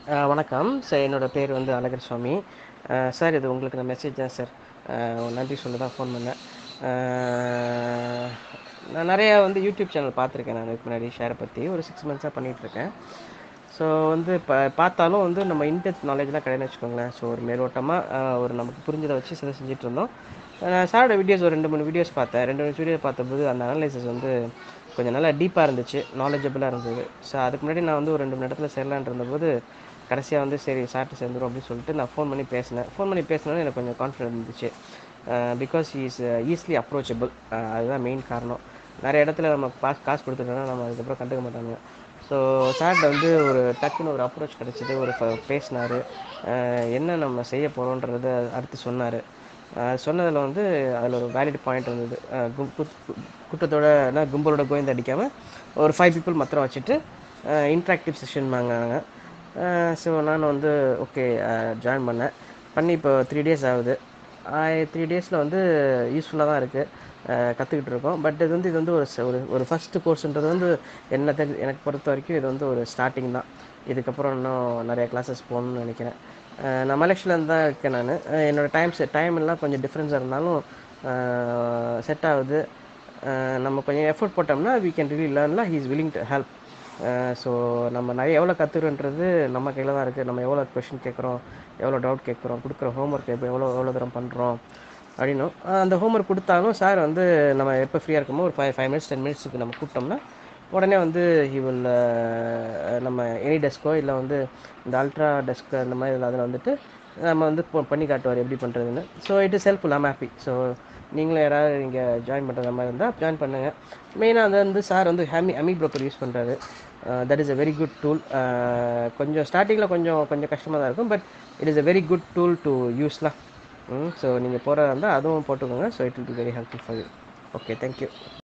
அஹ் வணக்கம் சார் என்னோடய பேர் வந்து அழகர் சுவாமி அஹ் சார் இது உங்களுக்கு நான் மெசேஜ் தான் சார் அஹ் நன்றி சொல்ல தான் ஃபோன் பண்ணேன் அஹ் நான் நிறையா வந்து யூடியூப் சேனல் பார்த்துருக்கேன் நான் இதுக்கு முன்னாடி ஷேரை பற்றி ஒரு சிக்ஸ் மந்த்ஸாக பண்ணிகிட்ருக்கேன் ஸோ வந்து இப்போ பார்த்தாலும் வந்து நம்ம இன்டெப்த் நாலேஜ்லாம் கிடையாதுன்னு வச்சுக்கோங்களேன் ஸோ ஒரு மேலோட்டமாக ஒரு நமக்கு புரிஞ்சதை வச்சு சில செஞ்சுட்டு இருந்தோம் நான் சாரோட வீடியோஸ் ஒரு ரெண்டு மூணு வீடியோஸ் பார்த்தேன் ரெண்டு மூணு வீடியோ பார்த்தபோது அந்த அனலைசஸ் வந்து கொஞ்சம் நல்லா டீப்பாக இருந்துச்சு நாலேஜபிளாக இருந்தது ஸோ அதுக்கு முன்னாடி நான் வந்து ஒரு ரெண்டு மணி நேரத்தில் சேரலான் இருந்தபோது கடைசியாக வந்து சரி சார்ட்டு சேர்ந்துரும் அப்படின்னு சொல்லிட்டு நான் ஃபோன் பண்ணி பேசினேன் ஃபோன் பண்ணி பேசினோன்னே எனக்கு கொஞ்சம் கான்ஃபிடென்ட் இருந்துச்சு பிகாஸ் இஸ் ஈஸிலி அப்ரோச்சபிள் அதுதான் மெயின் காரணம் நிறைய இடத்துல நம்ம காசு காசு கொடுத்துட்டோம்னா நம்ம அதுக்கப்புறம் கண்டுக்க மாட்டாங்க ஸோ சார்கிட்ட வந்து ஒரு டக்குன்னு ஒரு அப்ரோச் கிடச்சிது ஒரு பேசினார் என்ன நம்ம செய்ய போகிறோன்றத அடுத்து சொன்னார் சொன்னதில் வந்து அதில் ஒரு வேலிட் பாயிண்ட் இருந்தது அஹ் கு- கு- கு- கூட்டத்தோட என்ன கும்பலோட கோயந்து அடிக்காமல் ஒரு ஃபைவ் பீப்புள் மாத்திரம் வச்சுட்டு இன்ட்ராக்டிவ் செஷன் வாங்கினாங்க ஸோ நான் வந்து ஓகே ஜாயின் பண்ணேன் பண்ணி இப்போ த்ரீ டேஸ் ஆகுது த்ரீ டேஸில் வந்து யூஸ்ஃபுல்லாக தான் இருக்குது கற்றுக்கிட்டு இருக்கோம் பட் இது வந்து இது வந்து ஒரு ச- ஒரு ஒரு ஃபஸ்ட்டு கோர்ஸ்ன்றது வந்து என்ன தெரிஞ்சு எனக்கு பொறுத்த வரைக்கும் இது வந்து ஒரு ஸ்டார்டிங் தான் இதுக்கப்புறம் இன்னும் நிறைய கிளாஸஸ் போகணும்னு நினைக்கிறேன் அஹ் நான் மலேசியாவிலேருந்து தான் இருக்கேன் நான் என்னோடய டைம் டைம் எல்லாம் கொஞ்சம் டிஃப்ரென்ஸாக இருந்தாலும் செட் ஆகுது அஹ் நம்ம கொஞ்சம் எஃபோர்ட் போட்டோம்னா we can really learn he is willing to help so நம்ம நிறைய எவ்வளோ கற்றுக்குறோன்றது நம்ம கையில் தான் இருக்குது நம்ம எவ்வளோ கொஷின் கேட்குறோம் எவ்வளோ டவுட் கேட்குறோம் கொடுக்குற ஹோம்ஒர்க் எப்போ எவ்வளோ எவ்வளோ தூரம் பண்ணுறோம் அப்படின்னும் அஹ் அந்த ஹோம்ஒர்க் கொடுத்தாலும் சார் வந்து நம்ம எப்போ ஃப்ரீயாக இருக்குமோ ஒரு ஃபைவ் ஃபைவ் மினிட்ஸ் டென் மினிட்ஸுக்கு நம்ம கூப்பிட்டோம்னா உடனே வந்து ஹி வில் நம்ம எனி டெஸ்க்கோ இல்லை வந்து இந்த அல்ட்ரா டெஸ்க் அந்த மாதிரி இதில் அதில் வந்துட்டு நம்ம வந்து போ- பண்ணி காட்டுவார் எப்படி பண்ணுறதுன்னு so it is helpful I'm happy so நீங்களும் யாராவது இங்கே ஜாயின் பண்ணுற மாதிரி இருந்தால் ஜாயின் பண்ணுங்கள் மெயினாக அது வந்து சார் வந்து ஹேமி அமி ப்ரோக்கர் யூஸ் பண்ணுறாரு that is a very good tool கொஞ்சம் ஸ்டார்டிங்கில் கொஞ்சம் கொஞ்சம் கஷ்டமாக தான் இருக்கும் but it is a very good tool to யூஸ்லாம் ஸோ நீங்கள் போகிறதா இருந்தால் அதுவும் போட்டுக்கோங்க so it will be very helpful for you okay thank you